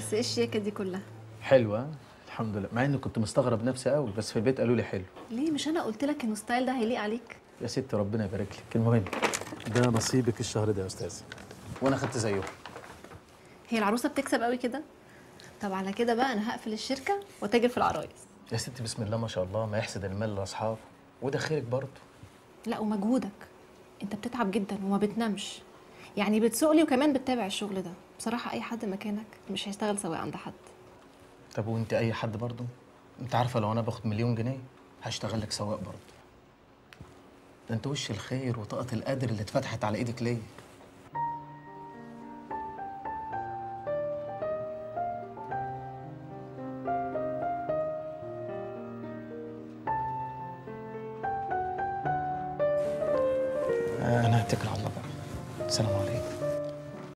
بس ايه الشياكه دي كلها حلوه الحمد لله مع اني كنت مستغرب نفسي قوي بس في البيت قالوا لي حلو ليه مش انا قلت لك ان الستايل ده هيليق عليك يا ستي ربنا يبارك لك المهم ده نصيبك الشهر ده يا استاذ وانا خدت زيه هي العروسه بتكسب قوي كده طب على كده بقى انا هقفل الشركه واتاجر في العرايس يا ستي بسم الله ما شاء الله ما يحسد المال لاصحابه وده خيرك برضه لا ومجهودك انت بتتعب جدا وما بتنامش يعني بتسوقلي وكمان بتتابع الشغل ده بصراحه اي حد مكانك مش هيشتغل سواق عند حد طب وانت اي حد برضه انت عارفه لو انا باخد مليون جنيه هشتغل لك سواق برضه ده انت وش الخير وطاقه القدر اللي اتفتحت على ايدك ليا انا هتكل على الله بقى السلام عليكم